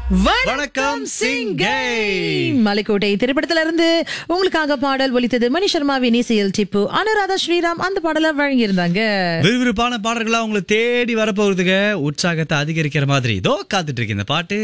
வணக்கம் சிங்கை மலைக்கோட்டை திரைப்படத்துல இருந்து உங்களுக்காக பாடல் ஒலித்தது மணி சர்மாவின் இசையில் டிப்பு அனுராதா ஸ்ரீராம் அந்த பாடலை வழங்கியிருந்தாங்க விறுவிறுப்பான பாடல்களா உங்களை தேடி வரப்போகிறதுக்கு உற்சாகத்தை அதிகரிக்கிற மாதிரி இதோ காத்துட்டு இருக்கு இந்த பாட்டு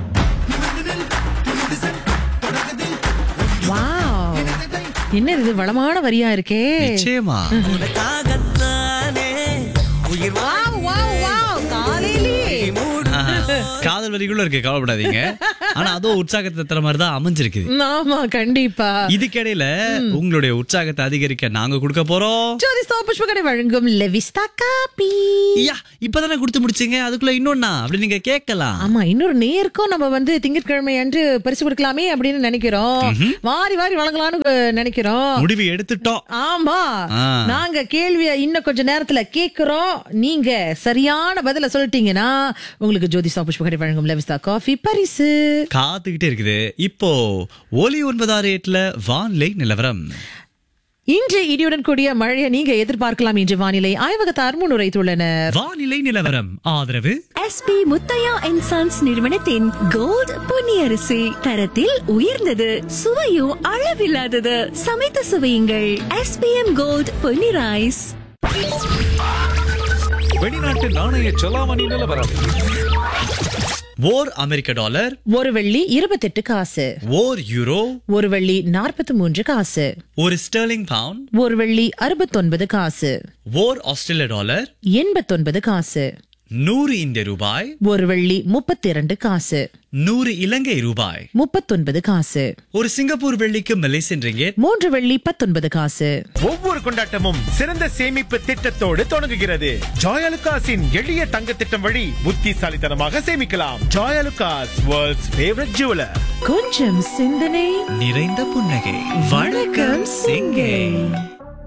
வாவ் என்ன இது வளமான வரியா இருக்கே நிச்சயமா உனக்காகத்தானே உயிர் வாவ் வாவ் வாவ் காலையிலே ஆஹா, காதல் வரிகளும் இருக்கு கவலைப்படாதீங்க ஆனா அதுவும் உற்சாகத்தை தர மாதிரி தான் அமைஞ்சிருக்குது ஆமா கண்டிப்பா இதுக்கிடையில உங்களுடைய உற்சாகத்தை அதிகரிக்க நாங்க கொடுக்க போறோம் ஜோதி ஸ்தோ புஷ்பகடை வழங்கும் லெவிஸ்தா காபி ஐயா இப்பதானே கொடுத்து முடிச்சீங்க அதுக்குள்ள இன்னொன்னா அப்படி நீங்க கேட்கலாம் ஆமா இன்னொரு நேருக்கும் நம்ம வந்து திங்கட்கிழமை அன்று பரிசு கொடுக்கலாமே அப்படின்னு நினைக்கிறோம் வாரி வாரி வழங்கலாம்னு அஹ், நினைக்கிறோம் முடிவு எடுத்துட்டோம் ஆமா ஆ. நாங்க கேள்விய இன்னும் கொஞ்ச நேரத்துல கேக்குறோம் நீங்க சரியான பதில சொல்லிட்டீங்கன்னா உங்களுக்கு ஜோதி ஸ்தோ புஷ்பகடை வழங்கும் லெவிஸ்தா காஃபி பரிசு காத்துக்கிட்டே இருக்குது இப்போ ஒலி ஒன்பதாறு எட்டுல வானிலை நிலவரம் இன்று இடியுடன் கூடிய மழையை நீங்க எதிர்பார்க்கலாம் என்று வானிலை ஆய்வகத்தார் முன்னுரைத்துள்ளனர் வானிலை நிலவரம் ஆதரவு எஸ்பி முத்தையா அண்ட் சன்ஸ் நிறுவனத்தின் கோல்ட் பொன்னியரிசி தரத்தில் உயர்ந்தது சுவையும் அளவில்லாதது சமைத்து சுவையுங்கள் எஸ்பிஎம் கோல்ட் பொன்னி ரைஸ் வெளிநாட்டு நாணய செலாவணி நிலவரம் ஓர் அமெரிக்க டாலர் ஒரு வெள்ளி இருபத்தெட்டு காசு ஓர் யூரோ ஒரு வெள்ளி நாற்பத்தி மூன்று காசு ஒரு ஸ்டெர்லிங் பவுண்ட் ஒரு வெள்ளி அறுபத்தொன்பது காசு ஓர் ஆஸ்திரேலிய டாலர் எண்பத்தொன்பது காசு நூறு இந்திய ரூபாய் ஒரு வெள்ளி முப்பத்தி இரண்டு காசு நூறு இலங்கை ரூபாய் முப்பத்தொன்பது காசு ஒரு சிங்கப்பூர் வெள்ளிக்கு மலேசியன் ரிங்கெட் மூன்று வெள்ளி பத்தொன்பது காசு ஒவ்வொரு கொண்டாட்டமும் சிறந்த சேமிப்பு திட்டத்தோடு தொடங்குகிறது ஜாயலுகாஸின் எளிய தங்க திட்டம் வழி புத்திசாலித்தனமாக சேமிக்கலாம் ஜாயலுகாஸ் வேர்ல்ட்ஸ் ஃபேவரட் ஜுவலர் கொஞ்சம் சிந்தனை நிறைந்த புன்னகை வணக்கம் சிங்கை